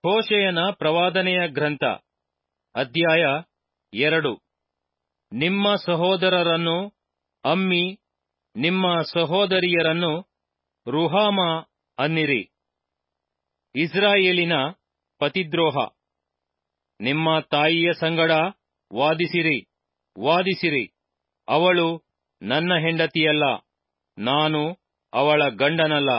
ಹೋಶೆಯನ ಪ್ರವಾದನೆಯ ಗ್ರಂಥ ಅಧ್ಯಾಯ ಎರಡು ನಿಮ್ಮ ಸಹೋದರರನ್ನು ಅಮ್ಮಿ ನಿಮ್ಮ ಸಹೋದರಿಯರನ್ನು ರುಹಾಮ ಅನ್ನಿರಿ ಇಸ್ರಾಯೇಲಿನ ಪತಿದ್ರೋಹ ನಿಮ್ಮ ತಾಯಿಯ ಸಂಗಡ ವಾದಿಸಿರಿ ವಾದಿಸಿರಿ ಅವಳು ನನ್ನ ಹೆಂಡತಿಯಲ್ಲ ನಾನು ಅವಳ ಗಂಡನಲ್ಲ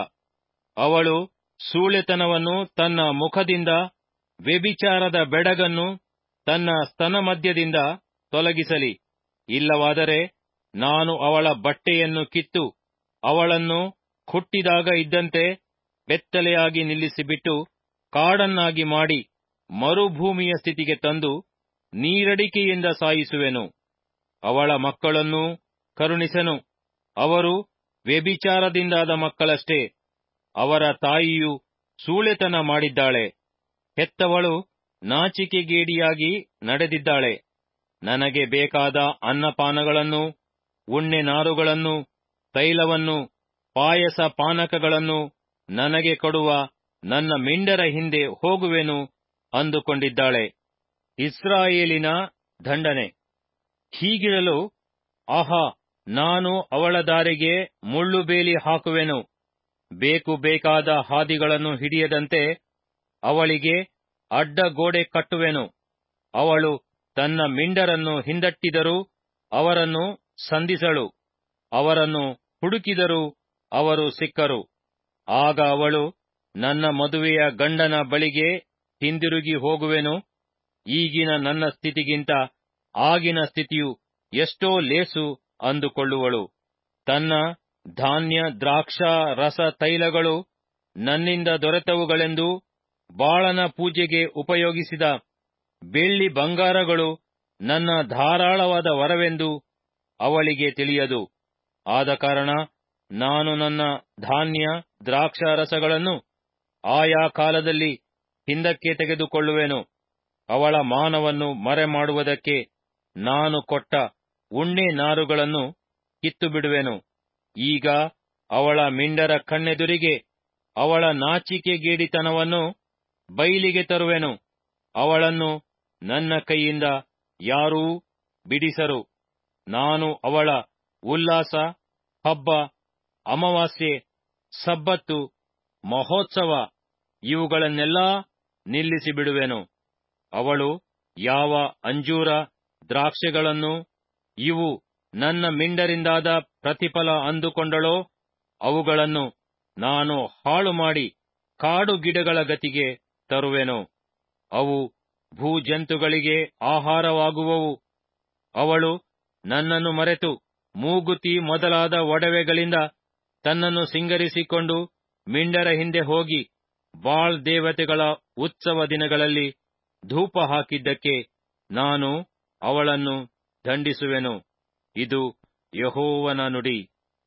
ಅವಳು ಸೂಳೆತನವನ್ನು ತನ್ನ ಮುಖದಿಂದ ವ್ಯಭಿಚಾರದ ಬೆಡಗನ್ನು ತನ್ನ ಸ್ತನಮಧ್ಯದಿಂದ ತೊಲಗಿಸಲಿ ಇಲ್ಲವಾದರೆ ನಾನು ಅವಳ ಬಟ್ಟೆಯನ್ನು ಕಿತ್ತು ಅವಳನ್ನು ಹುಟ್ಟಿದಾಗ ಇದ್ದಂತೆ ಬೆತ್ತಲೆಯಾಗಿ ನಿಲ್ಲಿಸಿಬಿಟ್ಟು ಕಾಡನ್ನಾಗಿ ಮಾಡಿ ಮರುಭೂಮಿಯ ಸ್ಥಿತಿಗೆ ತಂದು ನೀರಡಿಕೆಯಿಂದ ಸಾಯಿಸುವೆನು ಅವಳ ಮಕ್ಕಳನ್ನೂ ಕರುಣಿಸೆನು ಅವರು ವ್ಯಭಿಚಾರದಿಂದಾದ ಮಕ್ಕಳಷ್ಟೇ ಅವರ ತಾಯಿಯು ಸೂಳೆತನ ಮಾಡಿದ್ದಾಳೆ ಹೆತ್ತವಳು ನಾಚಿಕೆಗೇಡಿಯಾಗಿ ನಡೆದಿದ್ದಾಳೆ ನನಗೆ ಬೇಕಾದ ಅನ್ನಪಾನಗಳನ್ನು ಉಣ್ಣೆ ನಾರುಗಳನ್ನು ತೈಲವನ್ನು ಪಾಯಸ ಪಾನಕಗಳನ್ನು ನನಗೆ ಕೊಡುವ ನನ್ನ ಮಿಂಡರ ಹಿಂದೆ ಹೋಗುವೆನು ಅಂದುಕೊಂಡಿದ್ದಾಳೆ ಇಸ್ರಾಯೇಲಿನ ದಂಡನೆ ಹೀಗಿರಲು ಆಹಾ ನಾನು ಅವಳ ದಾರಿಗೆ ಮುಳ್ಳುಬೇಲಿ ಹಾಕುವೆನು ಬೇಕು ಬೇಕಾದ ಹಾದಿಗಳನ್ನು ಹಿಡಿಯದಂತೆ ಅವಳಿಗೆ ಅಡ್ಡಗೋಡೆ ಕಟ್ಟುವೆನು ಅವಳು ತನ್ನ ಮಿಂಡರನ್ನು ಹಿಂದಟ್ಟಿದರೂ ಅವರನ್ನು ಸಂಧಿಸಳು ಅವರನ್ನು ಹುಡುಕಿದರೂ ಅವರು ಸಿಕ್ಕರು ಆಗ ಅವಳು ನನ್ನ ಮದುವೆಯ ಗಂಡನ ಬಳಿಗೆ ಹಿಂದಿರುಗಿ ಹೋಗುವೆನು ಈಗಿನ ನನ್ನ ಸ್ಥಿತಿಗಿಂತ ಆಗಿನ ಸ್ಥಿತಿಯು ಎಷ್ಟೋ ಲೇಸು ಅಂದುಕೊಳ್ಳುವಳು ತನ್ನ ಧಾನ್ಯ ದ್ರಾಕ್ಷಾ ರಸ ತೈಲಗಳು ನನ್ನಿಂದ ದೊರೆತವುಗಳೆಂದು ಬಾಳನ ಪೂಜೆಗೆ ಉಪಯೋಗಿಸಿದ ಬೆಳ್ಳಿ ಬಂಗಾರಗಳು ನನ್ನ ಧಾರಾಳವಾದ ವರವೆಂದು ಅವಳಿಗೆ ತಿಳಿಯದು ಆದ ಕಾರಣ ನಾನು ನನ್ನ ಧಾನ್ಯ ದ್ರಾಕ್ಷಾರಸಗಳನ್ನು ಆಯಾ ಕಾಲದಲ್ಲಿ ಹಿಂದಕ್ಕೆ ತೆಗೆದುಕೊಳ್ಳುವೆನು ಅವಳ ಮಾನವನ್ನು ಮರೆಮಾಡುವುದಕ್ಕೆ ನಾನು ಕೊಟ್ಟ ಉಣ್ಣೆ ನಾರುಗಳನ್ನು ಕಿತ್ತುಬಿಡುವೆನು ಈಗ ಅವಳ ಮಿಂಡರ ಕಣ್ಣೆದುರಿಗೆ ಅವಳ ನಾಚಿಕೆಗೇಡಿತನವನ್ನು ಬೈಲಿಗೆ ತರುವೆನು ಅವಳನ್ನು ನನ್ನ ಕೈಯಿಂದ ಯಾರೂ ಬಿಡಿಸರು ನಾನು ಅವಳ ಉಲ್ಲಾಸ ಹಬ್ಬ ಅಮಾವಾಸ್ಯೆ ಸಬ್ಬತ್ತು ಮಹೋತ್ಸವ ಇವುಗಳನ್ನೆಲ್ಲಾ ನಿಲ್ಲಿಸಿ ಬಿಡುವೆನು ಅವಳು ಯಾವ ಅಂಜೂರ ದ್ರಾಕ್ಷೆಗಳನ್ನು ಇವು ನನ್ನ ಮಿಂಡರಿಂದಾದ ಪ್ರತಿಫಲ ಅಂದುಕೊಂಡಳೋ ಅವುಗಳನ್ನು ನಾನು ಹಾಳು ಮಾಡಿ ಕಾಡು ಗಿಡಗಳ ಗತಿಗೆ ತರುವೆನು ಅವು ಭೂಜಂತುಗಳಿಗೆ ಆಹಾರವಾಗುವವು ಅವಳು ನನ್ನನ್ನು ಮರೆತು ಮೂಗುತಿ ಮೊದಲಾದ ಒಡವೆಗಳಿಂದ ತನ್ನನ್ನು ಸಿಂಗರಿಸಿಕೊಂಡು ಮಿಂಡರ ಹಿಂದೆ ಹೋಗಿ ಬಾಳ್ ದೇವತೆಗಳ ಉತ್ಸವ ದಿನಗಳಲ್ಲಿ ಧೂಪ ಹಾಕಿದ್ದಕ್ಕೆ ನಾನು ಅವಳನ್ನು ದಂಡಿಸುವೆನು ಇದು ಯಹೋವನ ನುಡಿ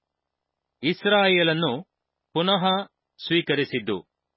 ಇಸ್ರಾಯೇಲನ್ನು ಪುನಃ ಸ್ವೀಕರಿಸಿದ್ದು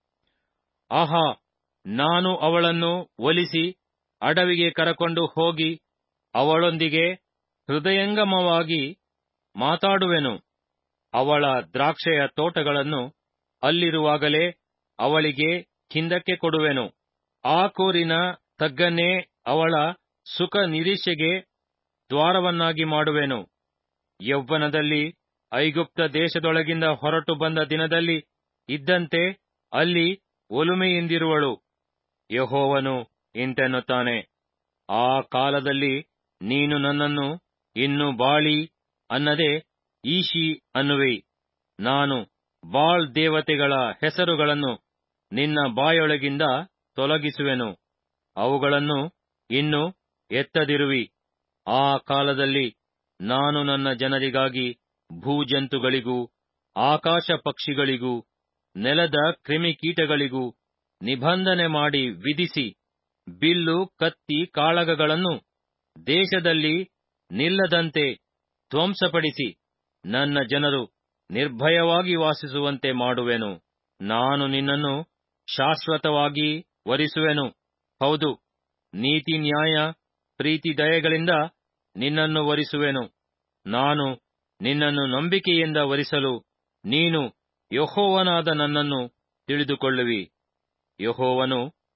ಆಹಾ ನಾನು ಅವಳನ್ನು ಒಲಿಸಿ ಅಡವಿಗೆ ಕರಕೊಂಡು ಹೋಗಿ ಅವಳೊಂದಿಗೆ ಹೃದಯಂಗಮವಾಗಿ ಮಾತಾಡುವೆನು ಅವಳ ದ್ರಾಕ್ಷೆಯ ತೋಟಗಳನ್ನು ಅಲ್ಲಿರುವಾಗಲೇ ಅವಳಿಗೆ ಹಿಂದಕ್ಕೆ ಕೊಡುವೆನು ಆ ಕೋರಿನ ತಗ್ಗನ್ನೇ ಅವಳ ಸುಖ ನಿರೀಕ್ಷೆಗೆ ದ್ವಾರವನ್ನಾಗಿ ಮಾಡುವೆನು ಯೌವನದಲ್ಲಿ ಐಗುಪ್ತ ದೇಶದೊಳಗಿಂದ ಹೊರಟು ಬಂದ ದಿನದಲ್ಲಿ ಇದ್ದಂತೆ ಅಲ್ಲಿ ಒಲುಮೆಯಿಂದಿರುವಳು ಯಹೋವನು ಇಂತೆನ್ನುತ್ತಾನೆ ಆ ಕಾಲದಲ್ಲಿ ನೀನು ನನ್ನನ್ನು ಇನ್ನು ಬಾಳಿ ಅನ್ನದೆ ಈಶಿ ಅನ್ನುವಿ ನಾನು ಬಾಳ್ ದೇವತೆಗಳ ಹೆಸರುಗಳನ್ನು ನಿನ್ನ ಬಾಯೊಳಗಿಂದ ತೊಲಗಿಸುವೆನು ಅವುಗಳನ್ನು ಇನ್ನು ಎತ್ತದಿರುವಿ ಆ ಕಾಲದಲ್ಲಿ ನಾನು ನನ್ನ ಜನರಿಗಾಗಿ ಭೂಜಂತುಗಳಿಗೂ ಆಕಾಶ ಪಕ್ಷಿಗಳಿಗೂ ನೆಲದ ಕ್ರಿಮಿಕೀಟಗಳಿಗೂ ನಿಬಂಧನೆ ಮಾಡಿ ವಿಧಿಸಿ ಬಿಲ್ಲು ಕತ್ತಿ ಕಾಳಗಗಳನ್ನು ದೇಶದಲ್ಲಿ ನಿಲ್ಲದಂತೆ ಧ್ವಂಸಪಡಿಸಿ ನನ್ನ ಜನರು ನಿರ್ಭಯವಾಗಿ ವಾಸಿಸುವಂತೆ ಮಾಡುವೆನು ನಾನು ನಿನ್ನನ್ನು ಶಾಶ್ವತವಾಗಿ ವರಿಸುವೆನು ಹೌದು ನೀತಿ ನ್ಯಾಯ ಪ್ರೀತಿ ದಯೆಗಳಿಂದ ನಿನ್ನನ್ನು ವರಿಸುವೆನು ನಾನು ನಿನ್ನನ್ನು ನಂಬಿಕೆಯಿಂದ ವರಿಸಲು ನೀನು ಯಹೋವನಾದ ನನ್ನನ್ನು ತಿಳಿದುಕೊಳ್ಳುವಿ ಯಹೋವನು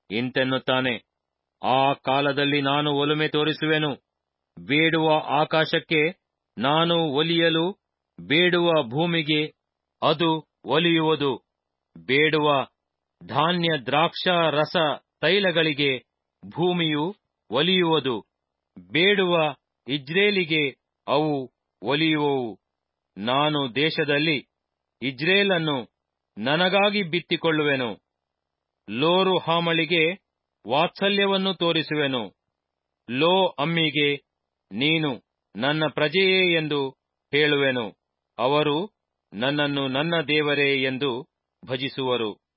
ಇಂತೆನ್ನುತ್ತಾನೆ ಆ ಕಾಲದಲ್ಲಿ ನಾನು ಒಲುಮೆ ತೋರಿಸುವೆನು ಬೇಡುವ ಆಕಾಶಕ್ಕೆ ನಾನು ಒಲಿಯಲು ಬೇಡುವ ಭೂಮಿಗೆ ಅದು ಒಲಿಯುವುದು ಬೇಡುವ ಧಾನ್ಯ ದ್ರಾಕ್ಷ ರಸ ತೈಲಗಳಿಗೆ ಭೂಮಿಯು ಒಲಿಯುವುದು ಬೇಡುವ ಇಜ್ರೇಲಿಗೆ ಅವು ಒಲಿಯುವವು ನಾನು ದೇಶದಲ್ಲಿ ಇಜ್ರೇಲನ್ನು ನನಗಾಗಿ ಬಿತ್ತಿಕೊಳ್ಳುವೆನು ಲೋರು ಹಾಮಳಿಗೆ ವಾತ್ಸಲ್ಯವನ್ನು ತೋರಿಸುವೆನು ಲೋ ಅಮ್ಮಿಗೆ ನೀನು ನನ್ನ ಪ್ರಜೆಯೇ ಎಂದು ಹೇಳುವೆನು ಅವರು ನನ್ನನ್ನು ನನ್ನ ದೇವರೇ ಎಂದು ಭಜಿಸುವರು